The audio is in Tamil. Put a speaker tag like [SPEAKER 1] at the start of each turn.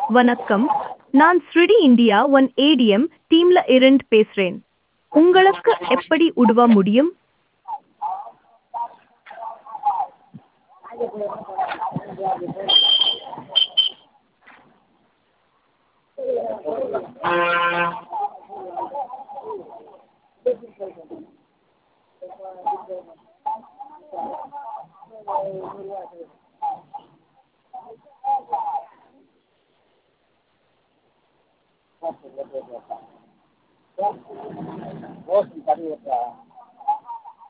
[SPEAKER 1] வணக்கம் நான் ஸ்ருடி இந்தியா ஒன் ஏடிஎம் டீம்ல இருந்து பேசுறேன் உங்களுக்கு எப்படி உதவ முடியும்
[SPEAKER 2] ரோஸ் கறி இருக்கா